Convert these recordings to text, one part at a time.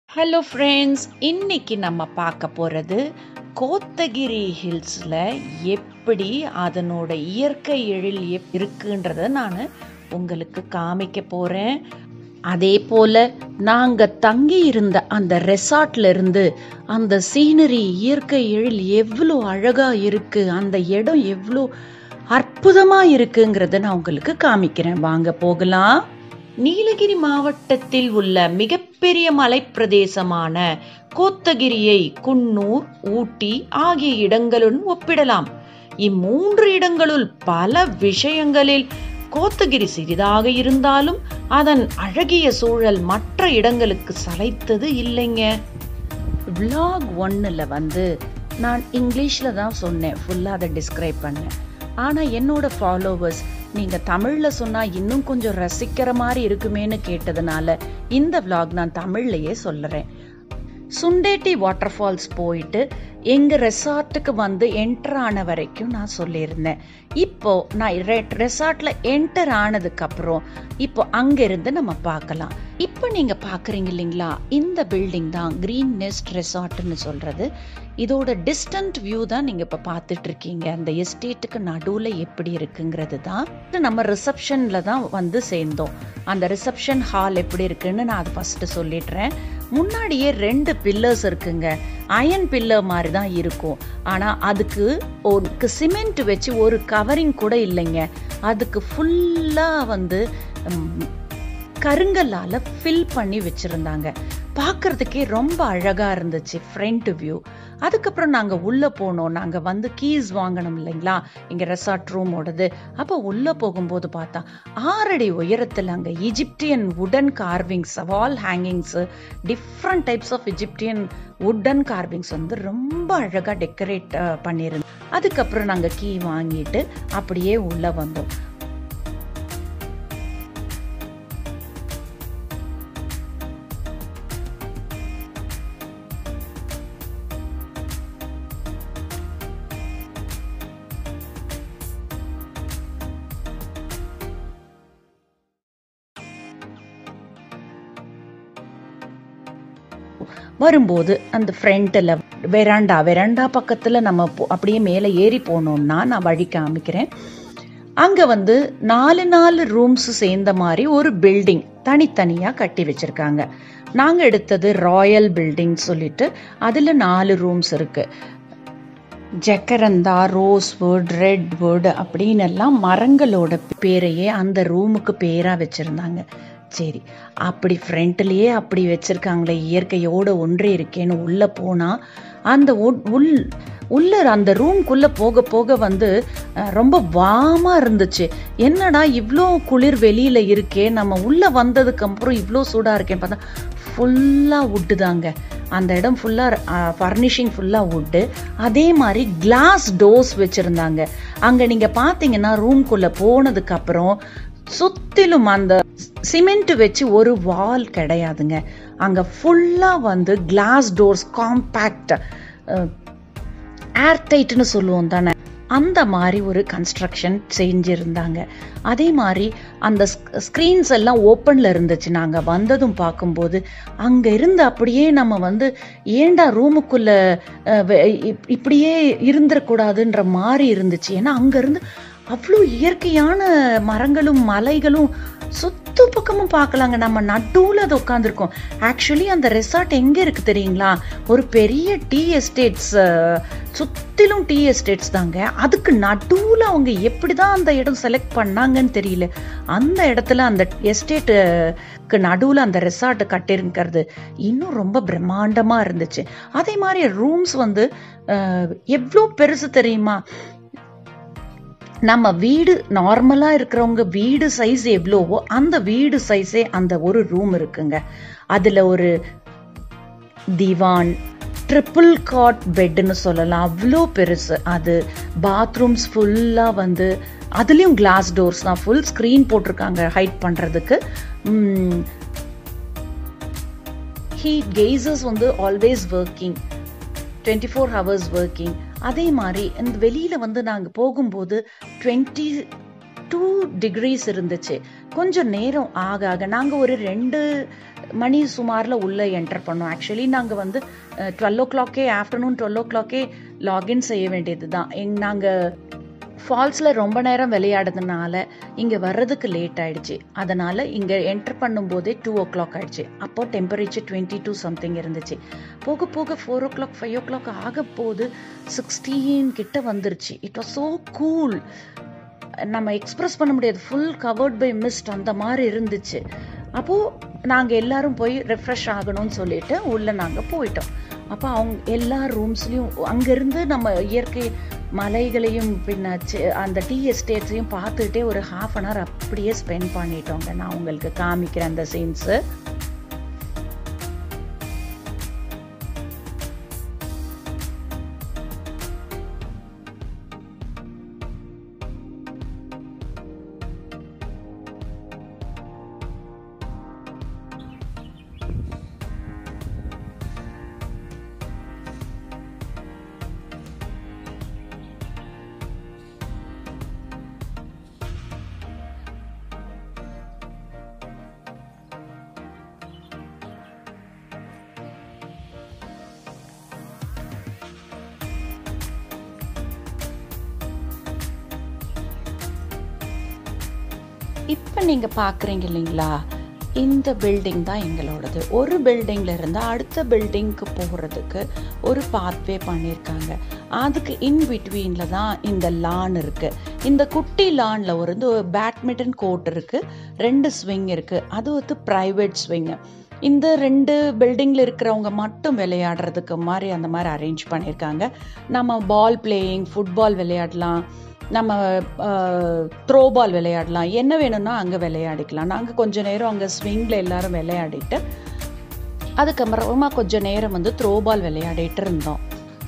hello friends இன்னைக்கு நம்ம பார்க்க போகிறது கோத்தகிரி ஹில்ஸில் எப்படி அதனோட இயற்கை எழில் எப் இருக்குன்றத நான் உங்களுக்கு காமிக்க போகிறேன் அதே போல் நாங்கள் தங்கி இருந்த அந்த ரெசார்ட்ல இருந்து அந்த சீனரி இயற்கை எழில் எவ்வளோ அழகாக இருக்குது அந்த இடம் எவ்வளோ அற்புதமாக இருக்குங்கிறத நான் உங்களுக்கு காமிக்கிறேன் வாங்க போகலாம் நீலகிரி மாவட்டத்தில் உள்ள மிகப்பெரிய மலைப்பிரதேசமான கோத்தகிரியை குன்னூர் ஊட்டி ஆகிய இடங்களுடன் ஒப்பிடலாம் இம்மூன்று இடங்களுள் பல விஷயங்களில் கோத்தகிரி சிறிதாக இருந்தாலும் அதன் அழகிய சூழல் மற்ற இடங்களுக்கு சளைத்தது இல்லைங்க விளாக் ஒன்னில் வந்து நான் இங்கிலீஷில் தான் சொன்னேன் ஃபுல்லாக அதை டிஸ்கிரைப் பண்ணேன் ஆனால் என்னோட ஃபாலோவர்ஸ் நீங்கள் தமிழில் சொன்னால் இன்னும் கொஞ்சம் ரசிக்கிற மாதிரி இருக்குமேன்னு கேட்டதுனால இந்த விளாக் நான் தமிழ்லையே சொல்லுறேன் சுண்டேட்டி வாட்டர் ஃபால்ஸ் போயிட்டு எங்கள் ரெசார்ட்டுக்கு வந்து என்டர் ஆன வரைக்கும் நான் சொல்லியிருந்தேன் இப்போ நான் ரெசார்ட்ல என்டர் ஆனதுக்கு அப்புறம் இப்போ அங்கிருந்து நம்ம பார்க்கலாம் இப்போ நீங்க பாக்குறீங்க இல்லைங்களா இந்த பில்டிங் தான் கிரீன் நெஸ்ட் ரெசார்ட்னு சொல்றது இதோட டிஸ்டன்ட் வியூ தான் நீங்க இப்ப பார்த்துட்டு இருக்கீங்க அந்த எஸ்டேட்டுக்கு நடுவுல எப்படி இருக்குங்கிறது தான் நம்ம ரிசப்ஷன்ல தான் வந்து சேர்ந்தோம் அந்த ரிசப்ஷன் ஹால் எப்படி இருக்குன்னு நான் அதை ஃபர்ஸ்ட் சொல்லிடுறேன் முன்னாடியே ரெண்டு பில்லர்ஸ் இருக்குங்க அயன் பில்லர் மாதிரி தான் இருக்கும் ஆனா அதுக்கு ஒரு சிமெண்ட் வச்சு ஒரு கவரிங் கூட இல்லைங்க அதுக்கு ஃபுல்லா வந்து கருங்கல்லால ஃபில் பண்ணி வச்சிருந்தாங்க பார்க்கறதுக்கே ரொம்ப அழகா இருந்துச்சு ஃப்ரண்ட் வியூ அதுக்கப்புறம் நாங்க உள்ள போனோம் நாங்க வந்து கீஸ் வாங்கணும் இல்லைங்களா இங்க ரெசார்ட் ரூமோடது அப்போ உள்ள போகும்போது பார்த்தா ஆறடி உயரத்துல அங்க இஜிப்டியன் உடன் carvings wall hangings different types of Egyptian உடன் கார்விங்ஸ் வந்து ரொம்ப அழகா டெக்கரேட் பண்ணியிருந்தோம் அதுக்கப்புறம் நாங்க கீ வாங்கிட்டு அப்படியே உள்ள வந்தோம் வரும்போது அந்த ஃப்ரண்ட்டில் வெராண்டா வெராண்டா பக்கத்தில் நம்ம அப்படியே மேலே ஏறி போனோம்னா நான் வழி காமிக்கிறேன் அங்கே வந்து நாலு நாலு ரூம்ஸ் சேர்ந்த மாதிரி ஒரு பில்டிங் தனித்தனியாக கட்டி வச்சுருக்காங்க நாங்கள் எடுத்தது ராயல் பில்டிங் சொல்லிட்டு அதில் நாலு ரூம்ஸ் இருக்குது ஜக்கரந்தா ரோஸ்வுட் ரெட்வுட் அப்படின்னு எல்லாம் மரங்களோட பேரையே அந்த ரூமுக்கு பேராக வச்சுருந்தாங்க சரி அப்படி ஃப்ரண்ட்லேயே அப்படி வச்சிருக்காங்களே இயற்கையோட ஒன்றே இருக்கேன்னு உள்ள போனா அந்த உள் உள்ள அந்த ரூம்குள்ள போக போக வந்து ரொம்ப வாமா இருந்துச்சு என்னடா இவ்வளோ குளிர் வெளியில இருக்கே நம்ம உள்ள வந்ததுக்கு அப்புறம் இவ்வளோ சூடா இருக்கேன் பார்த்தா ஃபுல்லா உட்டு தாங்க அந்த இடம் ஃபுல்லா ஃபர்னிஷிங் ஃபுல்லா உட்டு அதே மாதிரி கிளாஸ் டோர்ஸ் வச்சிருந்தாங்க அங்க நீங்க பாத்தீங்கன்னா ரூம்குள்ள போனதுக்கு அப்புறம் சுத்திலும் அந்த சிமெண்ட் வச்சு ஒரு வால் கிடையாதுங்க அங்க ஃபுல்லா வந்து கிளாஸ் டோர்ஸ் காம்பேக்ட் ஏர் டைட்னு சொல்லுவோம் தானே அந்த மாதிரி ஒரு கன்ஸ்ட்ரக்ஷன் செஞ்சிருந்தாங்க அதே மாதிரி அந்த ஸ்க்ரீன்ஸ் எல்லாம் ஓப்பனில் இருந்துச்சு நாங்கள் வந்ததும் பார்க்கும்போது அங்கே இருந்து அப்படியே நம்ம வந்து ஏண்டா ரூமுக்குள்ள இப்படியே இருந்துடக்கூடாதுன்ற மாதிரி இருந்துச்சு ஏன்னா அங்கேருந்து அவ்வளோ இயற்கையான மரங்களும் மலைகளும் சுத்து பக்கமும் பார்க்கலாங்க நம்ம நடுவில் அது உட்காந்துருக்கோம் ஆக்சுவலி அந்த ரெசார்ட் எங்கே இருக்கு தெரியுங்களா ஒரு பெரிய டீ எஸ்டேட்ஸ் சுத்திலும் டீ எஸ்டேட்ஸ் தாங்க அதுக்கு நடுவில் அவங்க எப்படி தான் அந்த இடம் செலக்ட் பண்ணாங்கன்னு தெரியல அந்த இடத்துல அந்த எஸ்டேட்டுக்கு நடுவில் அந்த ரெசார்ட் கட்டிருக்கிறது இன்னும் ரொம்ப பிரம்மாண்டமாக இருந்துச்சு அதே மாதிரி ரூம்ஸ் வந்து எவ்வளோ பெருசு தெரியுமா நம்ம வீடு நார்மலா இருக்கிறவங்க வீடு சைஸ் எவ்வளோவோ அந்த வீடு சைஸே அந்த ஒரு ரூம் இருக்குங்க அதுல ஒரு திவான் ட்ரிபிள் காட் பெட்னு சொல்லலாம் அவ்வளோ பெருசு அது பாத்ரூம்ஸ் ஃபுல்லாக வந்து அதுலேயும் கிளாஸ் டோர்ஸ் தான் ஃபுல் ஸ்க்ரீன் போட்டிருக்காங்க ஹைட் பண்ணுறதுக்கு ஹீட் கெய்சர்ஸ் வந்து always working twenty four hours working அதே மாதிரி இந்த வெளியில வந்து நாங்கள் போகும்போது டுவெண்ட்டி டூ டிகிரிஸ் இருந்துச்சு கொஞ்சம் நேரம் ஆக ஆக நாங்கள் ஒரு ரெண்டு மணி சுமாரில் உள்ளே என்டர் பண்ணோம் ஆக்சுவலி நாங்கள் வந்து டுவெல் ஓ கிளாக்கே ஆஃப்டர்நூன் டுவெல் ஓ கிளாக்கே லாகின் செய்ய வேண்டியது தான் எங் நாங்கள் ஃபால்ஸில் ரொம்ப நேரம் விளையாடுறதுனால இங்கே வர்றதுக்கு லேட் ஆயிடுச்சு அதனால் இங்கே என்டர் பண்ணும்போதே டூ ஓ கிளாக் ஆயிடுச்சு அப்போ டெம்பரேச்சர் டுவெண்ட்டி டூ சம்திங் இருந்துச்சு போக போக four o'clock five o'clock ஆக போது சிக்ஸ்டீன் கிட்ட வந்துருச்சு இட் வாஸ் ஸோ கூல் நம்ம எக்ஸ்பிரஸ் பண்ண முடியாது ஃபுல் கவர்ட் பை மிஸ்ட் அந்த மாதிரி இருந்துச்சு அப்போது நாங்கள் எல்லாரும் போய் ரெஃப்ரெஷ் ஆகணும்னு சொல்லிட்டு உள்ளே நாங்கள் போயிட்டோம் அப்போ அவங்க எல்லா ரூம்ஸ்லேயும் அங்கேருந்து நம்ம இயற்கை மலைகளையும் பின்ன அந்த டீ எஸ்டேட்ஸையும் பார்த்துட்டே ஒரு ஹாஃப் அன் ஹவர் அப்படியே ஸ்பெண்ட் பண்ணிட்டோங்க நான் உங்களுக்கு காமிக்கிறேன் அந்த சீன்ஸு இப்போ நீங்கள் பார்க்குறீங்க இல்லைங்களா இந்த பில்டிங் தான் எங்களோடது ஒரு பில்டிங்கில் இருந்து அடுத்த பில்டிங்க்கு போகிறதுக்கு ஒரு பாத்வே பண்ணியிருக்காங்க அதுக்கு இன் பிட்வீனில் தான் இந்த லான் இருக்குது இந்த குட்டி லானில் ஒரு பேட்மிண்டன் கோர்ட் இருக்குது ரெண்டு ஸ்விங் இருக்குது அது வந்து ப்ரைவேட் ஸ்விங்கு இந்த ரெண்டு பில்டிங்கில் இருக்கிறவங்க மட்டும் விளையாடுறதுக்கு மாதிரி அந்த மாதிரி அரேஞ்ச் பண்ணியிருக்காங்க நம்ம பால் பிளேயிங் ஃபுட்பால் விளையாடலாம் நம்ம த்ரோ பால் விளையாடலாம் என்ன வேணும்னா அங்கே விளையாடிக்கலாம் நாங்கள் கொஞ்ச நேரம் அங்கே ஸ்விங்கில் எல்லாரும் விளையாடிட்டு அதுக்கப்புறமா கொஞ்ச நேரம் வந்து த்ரோ பால் விளையாடிட்டு இருந்தோம்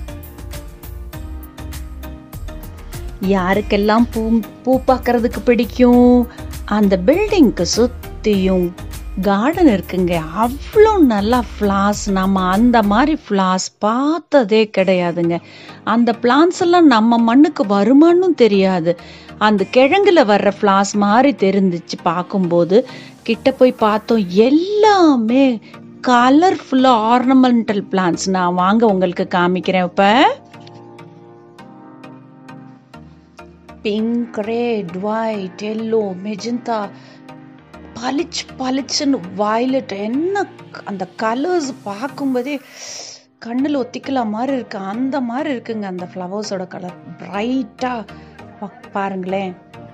யாருக்கெல்லாம் பூ பூ பார்க்கறதுக்கு பிடிக்கும் அந்த பில்டிங்க்கு சுற்றியும் கார்டன் இருக்குங்க அவ்வளோ நல்லா ஃப்ளார்ஸ் நம்ம அந்த மாதிரி ஃப்ளார்ஸ் பார்த்ததே கிடையாதுங்க அந்த பிளான்ஸ் எல்லாம் நம்ம மண்ணுக்கு வருமானு தெரியாது அந்த கிழங்குல வர்ற ஃப்ளார்ஸ் மாதிரி தெரிஞ்சிச்சு பார்க்கும்போது கிட்ட போய் பார்த்தோம் எல்லாமே கலர்ஃபுல்லாக ஆர்னமெண்டல் பிளான்ஸ் நான் வாங்க உங்களுக்கு காமிக்கிறேன் இப்போ pink red white yellow magenta பளிச்சு பளிச்சுன்னு வயலட் என்ன அந்த கலர்ஸ் பார்க்கும்போதே கண்ணில் ஒத்திக்கலாம் மாதிரி இருக்கு அந்த மாதிரி இருக்குங்க அந்த ஃப்ளவர்ஸோட கலர் பிரைட்டாக பாருங்களேன்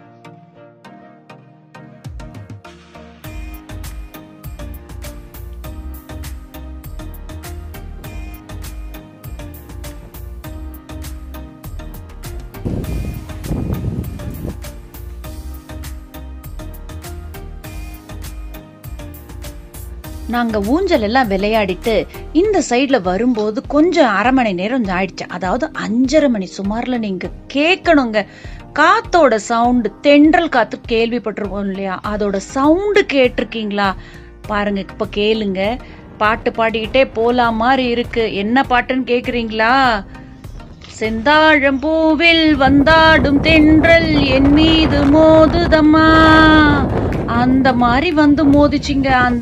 நாங்கள் ஊஞ்சல் எல்லாம் விளையாடிட்டு இந்த சைடில் வரும்போது கொஞ்சம் அரை மணி நேரம் ஆயிடுச்சு அதாவது அஞ்சரை மணி சுமாரில் நீங்கள் கேட்கணுங்க காத்தோட சவுண்டு தென்றல் காத்து கேள்விப்பட்டிருக்கோம் இல்லையா அதோட சவுண்டு கேட்டிருக்கீங்களா பாருங்க இப்போ கேளுங்க பாட்டு பாடிக்கிட்டே போலாம் மாதிரி இருக்கு என்ன பாட்டுன்னு கேக்குறீங்களா செந்தாழம் பூவில் வந்தாடும் தென்றல் என் மீது மோதுதம்மா அந்த மாதிரி வந்து மோதிச்சிங்க அந்த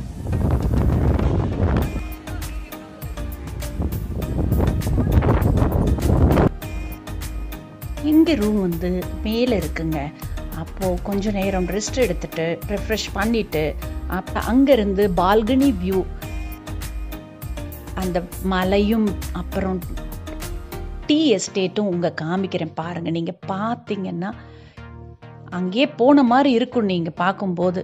இங்கே ரூம் வந்து மேலே இருக்குங்க அப்போது கொஞ்ச நேரம் ரெஸ்ட் எடுத்துட்டு ரெஃப்ரெஷ் பண்ணிட்டு அப்போ அங்கேருந்து பால்கனி வியூ அந்த மலையும் அப்புறம் டீ எஸ்டேட்டும் உங்க காமிக்கிறேன் பாருங்க நீங்க பார்த்தீங்கன்னா அங்கேயே போன மாதிரி இருக்கும் நீங்க பார்க்கும்போது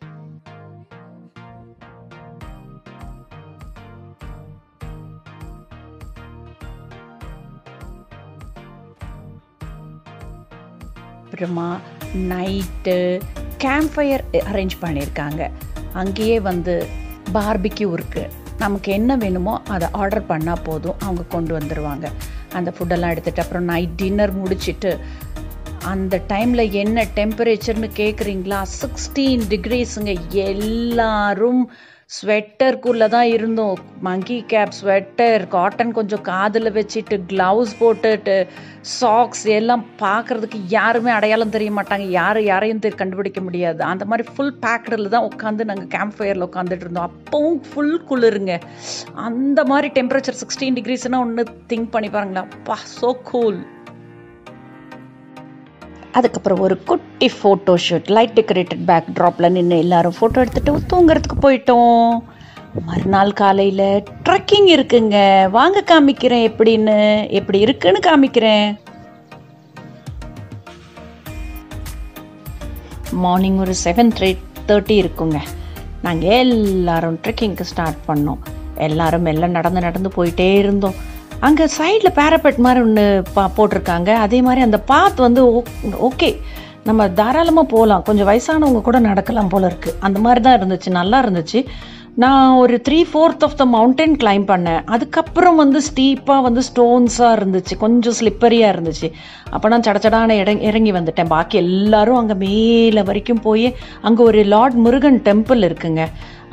அப்புறமா நைட்டு கேம்ப் ஃபயர் அரேஞ்ச் பண்ணியிருக்காங்க அங்கேயே வந்து பார்பிக்யூ இருக்குது நமக்கு என்ன வேணுமோ அதை ஆர்டர் பண்ணால் போதும் அவங்க கொண்டு வந்துடுவாங்க அந்த ஃபுட்டெல்லாம் எடுத்துகிட்டு அப்புறம் நைட் டின்னர் முடிச்சிட்டு அந்த டைமில் என்ன டெம்பரேச்சர்னு கேட்குறீங்களா சிக்ஸ்டீன் டிகிரிஸுங்க எல்லாரும் ஸ்வெட்டருக்குள்ளே தான் இருந்தோம் மங்கி கேப் ஸ்வெட்டர் காட்டன் கொஞ்சம் காதில் வச்சுட்டு க்ளவுஸ் போட்டுட்டு சாக்ஸ் எல்லாம் பார்க்குறதுக்கு யாருமே அடையாளம் தெரிய மாட்டாங்க யார் யாரையும் தெரி கண்டுபிடிக்க முடியாது அந்த மாதிரி ஃபுல் பேக்கடில் தான் உட்காந்து நாங்கள் கேம்ப் ஃபயரில் உட்காந்துட்டு இருந்தோம் அப்பவும் ஃபுல் குளிருங்க அந்த மாதிரி டெம்பரேச்சர் சிக்ஸ்டீன் டிகிரிஸ்னால் ஒன்று திங்க் பண்ணி பாருங்களேன் அப்பா ஸோ கூல் அதுக்கப்புறம் ஒரு குட்டி ஃபோட்டோ ஷூட் லைட் டெக்கரேட்டட் பேக் ட்ராப்பில் நின்று எல்லாரும் ஃபோட்டோ எடுத்துகிட்டு தூங்குறதுக்கு போயிட்டோம் மறுநாள் காலையில் ட்ரெக்கிங் இருக்குங்க வாங்க காமிக்கிறேன் எப்படின்னு எப்படி இருக்குன்னு காமிக்கிறேன் மார்னிங் ஒரு செவன் த்ரீ தேர்ட்டி இருக்குங்க நாங்கள் எல்லாரும் ட்ரெக்கிங்க்கு ஸ்டார்ட் பண்ணோம் எல்லாரும் எல்லாம் நடந்து நடந்து போயிட்டே இருந்தோம் அங்கே சைடில் பேரப்பெட் மாதிரி ஒன்று பா போட்டிருக்காங்க அதே மாதிரி அந்த பாத் வந்து ஓகே நம்ம தாராளமாக போகலாம் கொஞ்சம் வயசானவங்க கூட நடக்கலாம் போல இருக்குது அந்த மாதிரி தான் இருந்துச்சு நல்லா இருந்துச்சு நான் ஒரு three fourth of the mountain climb பண்ணேன் அதுக்கப்புறம் வந்து ஸ்டீப்பாக வந்து ஸ்டோன்ஸாக இருந்துச்சு கொஞ்சம் ஸ்லிப்பரியாக இருந்துச்சு அப்போ நான் சடச்சடான இடம் இறங்கி வந்துட்டேன் பாக்கி எல்லாரும் அங்கே மேலே வரைக்கும் போய் அங்கே ஒரு லார்ட் முருகன் டெம்பிள் இருக்குங்க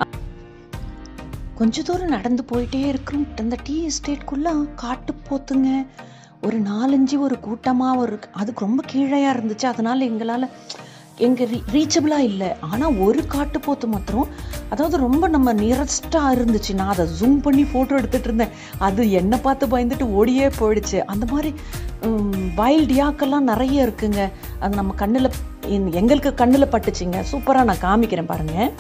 கொஞ்ச தூரம் நடந்து போயிட்டே இருக்கிறோம் அந்த டீ எஸ்டேட்குள்ளே காட்டு போத்துங்க ஒரு நாலஞ்சு ஒரு கூட்டமாக ஒரு அதுக்கு ரொம்ப கீழையாக இருந்துச்சு அதனால் எங்களால் எங்கள் ரீ ரீச்சபிளாக இல்லை ஆனால் ஒரு காட்டுப்போத்து மாத்திரம் அதாவது ரொம்ப நம்ம நியரஸ்டாக இருந்துச்சு நான் அதை ஜூம் பண்ணி ஃபோட்டோ எடுத்துகிட்டு இருந்தேன் அது என்னை பார்த்து பயந்துட்டு ஓடியே போயிடுச்சு அந்த மாதிரி வைல்ட் யாக்கெல்லாம் நிறைய இருக்குங்க அது நம்ம கண்ணில் எங்களுக்கு கண்ணில் பட்டுச்சுங்க சூப்பராக நான் காமிக்கிறேன் பாருங்கள்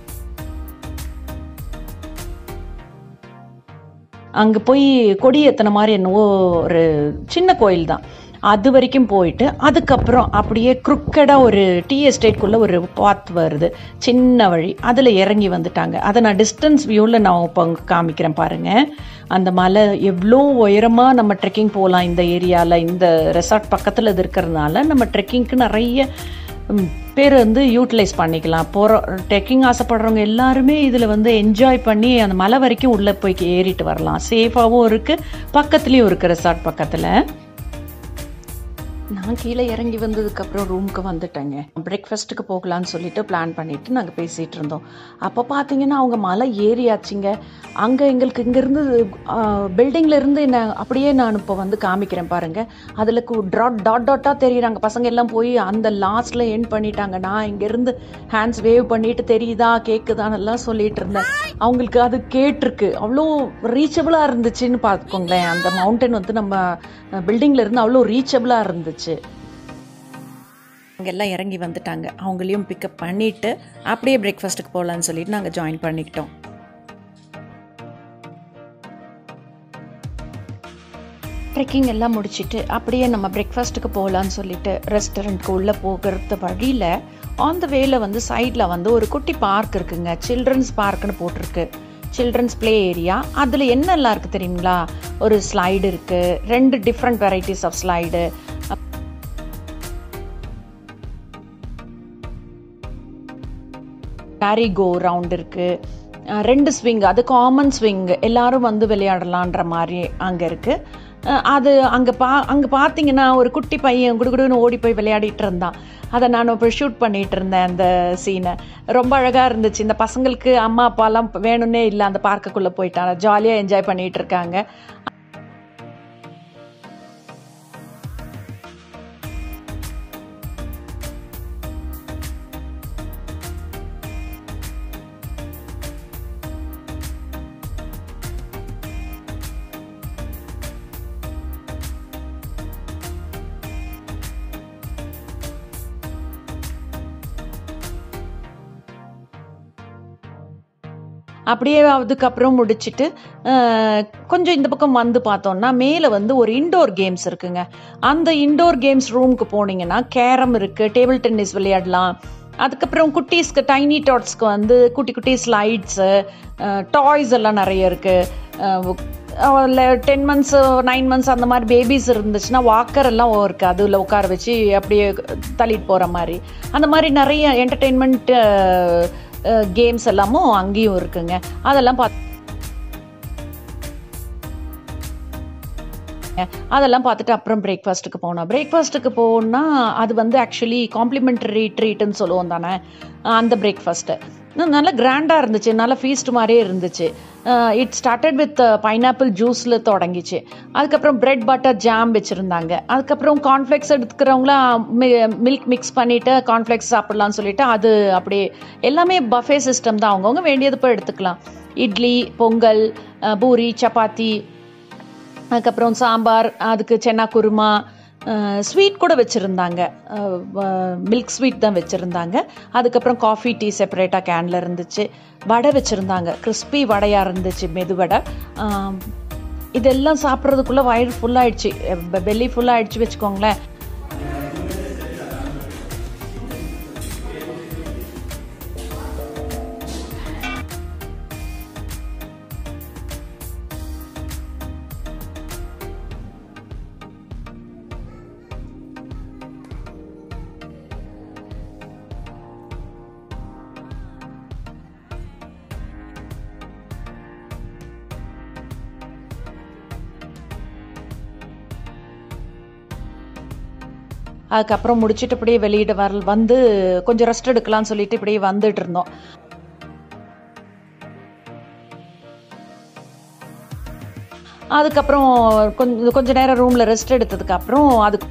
அங்கே போய் கொடி ஏற்றின மாதிரி என்னவோ ஒரு சின்ன கோயில் தான் அது வரைக்கும் போயிட்டு அதுக்கப்புறம் அப்படியே குறுக்கடாக ஒரு டீ எஸ்டேட்குள்ளே ஒரு பாத் வருது சின்ன வழி அதில் இறங்கி வந்துட்டாங்க அதை நான் டிஸ்டன்ஸ் வியூவில் நான் இப்போ காமிக்கிறேன் பாருங்கள் அந்த மலை எவ்வளோ உயரமாக நம்ம ட்ரெக்கிங் போகலாம் இந்த ஏரியாவில் இந்த ரெசார்ட் பக்கத்தில் இது இருக்கிறதுனால நம்ம ட்ரெக்கிங்க்கு நிறைய பேர் வந்து யூட்டிலைஸ் பண்ணிக்கலாம் போகிற ட்ரெக்கிங் ஆசைப்படுறவங்க எல்லாருமே இதில் வந்து என்ஜாய் பண்ணி அந்த மலை வரைக்கும் உள்ளே போய் ஏறிட்டு வரலாம் சேஃபாகவும் இருக்குது பக்கத்துலேயும் இருக்குது ரெசார்ட் பக்கத்தில் நான் கீழே இறங்கி வந்ததுக்கப்புறம் ரூமுக்கு வந்துட்டேங்க பிரேக்ஃபாஸ்ட்டுக்கு போகலான்னு சொல்லிட்டு பிளான் பண்ணிவிட்டு நாங்கள் பேசிகிட்டு இருந்தோம் அப்போ பார்த்தீங்கன்னா அவங்க மலை ஏறியாச்சுங்க அங்கே எங்களுக்கு இங்கேருந்து பில்டிங்கில் இருந்து என்ன அப்படியே நான் இப்போ வந்து காமிக்கிறேன் பாருங்கள் அதில் டாட் டாட் டாட்டாக தெரியுறாங்க பசங்க எல்லாம் போய் அந்த லாஸ்ட்டில் என் பண்ணிட்டாங்க நான் இங்கேருந்து ஹேண்ட்ஸ் வேவ் பண்ணிட்டு தெரியுதா கேட்குதான்னு எல்லாம் சொல்லிட்டு இருந்தேன் அவங்களுக்கு அது கேட்டிருக்கு அவ்வளோ ரீச்சபிளாக இருந்துச்சுன்னு பார்த்துக்கோங்களேன் அந்த மவுண்டன் வந்து நம்ம பில்டிங்கில் இருந்து அவ்வளோ ரீச்சபிளாக இருந்துச்சு அவங்க எல்லாம் இறங்கி வந்துட்டாங்க அவங்களையும் பிக்கப் பண்ணிவிட்டு அப்படியே பிரேக்ஃபாஸ்ட்டுக்கு போகலான்னு சொல்லிட்டு நாங்கள் ஜாயின் பண்ணிக்கிட்டோம் ட்ரெக்கிங் எல்லாம் முடிச்சுட்டு அப்படியே நம்ம பிரேக்ஃபாஸ்ட்டுக்கு போகலான்னு சொல்லிட்டு ரெஸ்டாரண்ட்க்கு உள்ளே போகிறது வழியில் ஆன் த வேல வந்து சைடில் வந்து ஒரு குட்டி பார்க் இருக்குங்க சில்ட்ரன்ஸ் பார்க்னு போட்டிருக்கு சில்ட்ரன்ஸ் ப்ளே ஏரியா அதில் என்னெல்லாம் இருக்குது தெரியுங்களா ஒரு ஸ்லைடு இருக்குது ரெண்டு different varieties of slide merry go round இருக்குது ரெண்டு ஸ்விங் அது காமன் ஸ்விங் எல்லாரும் வந்து விளையாடலான்ற மாதிரி அங்கே இருக்குது அது அங்கே பா அங்கே பார்த்தீங்கன்னா ஒரு குட்டி பையன் குடுகுடுன்னு ஓடி போய் விளையாடிட்டு இருந்தான் அதை நான் இப்போ ஷூட் பண்ணிட்டு இருந்தேன் அந்த சீனை ரொம்ப அழகாக இருந்துச்சு இந்த பசங்களுக்கு அம்மா அப்பாலாம் வேணும்னே இல்லை அந்த பார்க்குக்குள்ளே போயிட்டாங்க ஜாலியாக என்ஜாய் பண்ணிட்டு இருக்காங்க அப்படியே அதுக்கப்புறம் முடிச்சுட்டு கொஞ்சம் இந்த பக்கம் வந்து பார்த்தோம்னா மேலே வந்து ஒரு இண்டோர் கேம்ஸ் இருக்குங்க அந்த இண்டோர் கேம்ஸ் ரூமுக்கு போனீங்கன்னா கேரம் இருக்குது டேபிள் டென்னிஸ் விளையாடலாம் அதுக்கப்புறம் குட்டீஸ்க்கு டைனி டாட்ஸ்க்கு வந்து குட்டி குட்டி ஸ்லைட்ஸு டாய்ஸ் எல்லாம் நிறைய இருக்குது டென் மந்த்ஸ் நைன் மந்த்ஸ் அந்த மாதிரி பேபிஸ் இருந்துச்சுன்னா வாக்கர் எல்லாம் இருக்குது அதில் உட்கார வச்சு அப்படியே தள்ளிட்டு போகிற மாதிரி அந்த மாதிரி நிறைய என்டர்டெயின்மெண்ட் கேம்ஸ் எல்லாமும் அங்கேயும் இருக்குங்க அதெல்லாம் பார்த்து அதெல்லாம் பார்த்துட்டு அப்புறம் பிரேக்ஃபாஸ்ட்டுக்கு போனோம் பிரேக்ஃபாஸ்ட்டுக்கு போனால் அது வந்து ஆக்சுவலி காம்ப்ளிமெண்டரி ட்ரீட்டுன்னு சொல்லுவோம் தானே அந்த பிரேக்ஃபாஸ்ட்டு இன்னும் நல்லா கிராண்டாக இருந்துச்சு நல்லா ஃபீஸ்ட் மாதிரியே இருந்துச்சு இட் ஸ்டார்டட் வித் பைனாப்பிள் ஜூஸில் தொடங்கிச்சு அதுக்கப்புறம் பிரெட் பட்டர் ஜாம் வச்சுருந்தாங்க அதுக்கப்புறம் கார்ன்ஃப்ளெக்ஸ் எடுத்துக்கிறவங்களாம் மில்க் மிக்ஸ் பண்ணிவிட்டு கார்ன்ஃப்ளெக்ஸ் சாப்பிட்லான்னு சொல்லிட்டு அது அப்படியே எல்லாமே பஃபே சிஸ்டம் தான் அவங்கவுங்க வேண்டியது போய் எடுத்துக்கலாம் இட்லி பொங்கல் அஹ், பூரி சப்பாத்தி அதுக்கப்புறம் சாம்பார் அதுக்கு சென்னா குருமா ஸ்வீட் கூட வச்சுருந்தாங்க மில்க் ஸ்வீட் தான் வச்சுருந்தாங்க அதுக்கப்புறம் காஃபி டீ செப்பரேட்டாக கேனில் இருந்துச்சு வடை வச்சுருந்தாங்க கிறிஸ்பி வடையாக இருந்துச்சு மெதுவடை ஆம், இதெல்லாம் சாப்பிட்றதுக்குள்ளே வயிறு ஃபுல்லாகிடுச்சு பெல்லி ஃபுல்லாகிடுச்சு வச்சுக்கோங்களேன் அதுக்கப்புறம் முடிச்சுட்டு இப்படியே வெளியிட வர வந்து கொஞ்சம் ரெஸ்ட் எடுக்கலாம்னு சொல்லிட்டு இப்படியே வந்துட்டு இருந்தோம் அதுக்கப்புறம் கொஞ்சம் கொஞ்ச நேரம் ரூமில் ரெஸ்ட் எடுத்ததுக்கு அப்புறம் அதுக்கு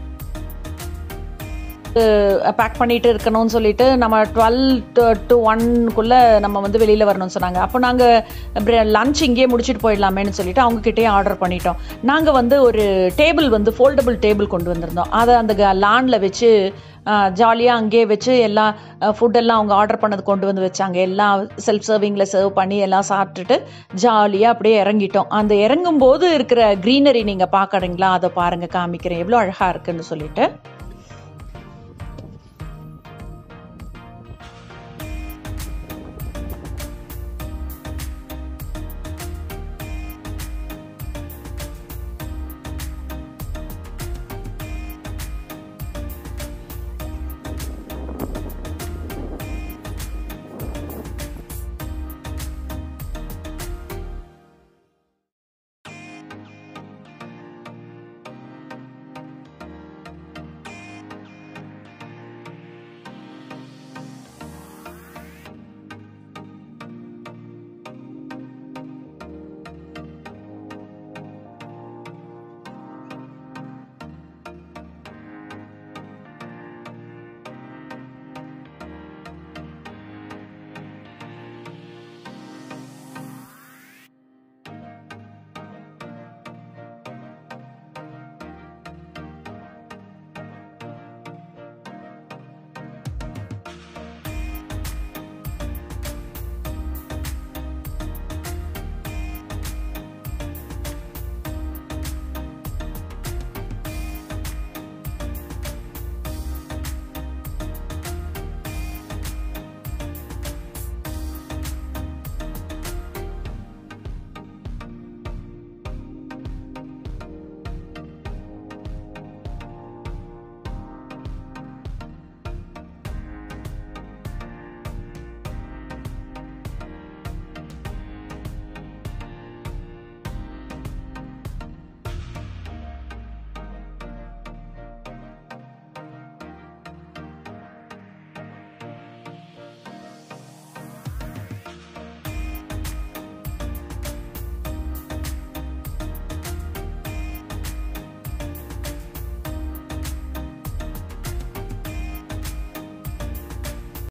பேக் பண்ணிட்டு இருக்கணும்னு சொல்லிட்டு நம்ம டுவெல் டு ஒன்குள்ளே நம்ம வந்து வெளியில் வரணும்னு சொன்னாங்க அப்போ நாங்கள் லஞ்ச் இங்கேயே முடிச்சுட்டு போயிடலாமேன்னு சொல்லிட்டு அவங்கக்கிட்டே ஆர்டர் பண்ணிட்டோம் நாங்கள் வந்து ஒரு டேபிள் வந்து ஃபோல்டபுள் டேபிள் கொண்டு வந்திருந்தோம் அதை அந்த லானில் வச்சு ஜாலியாக அங்கேயே வச்சு எல்லா ஃபுட்டெல்லாம் அவங்க ஆர்டர் பண்ணது கொண்டு வந்து வச்சாங்க எல்லாம் செல்ஃப் சர்விங்கில் சர்வ் பண்ணி எல்லாம் சாப்பிட்டுட்டு ஜாலியாக அப்படியே இறங்கிட்டோம் அந்த இறங்கும்போது இருக்கிற க்ரீனரி நீங்கள் பார்க்குறீங்களா அதை பாருங்கள் காமிக்கிறேன் எவ்வளோ அழகாக இருக்குன்னு சொல்லிட்டு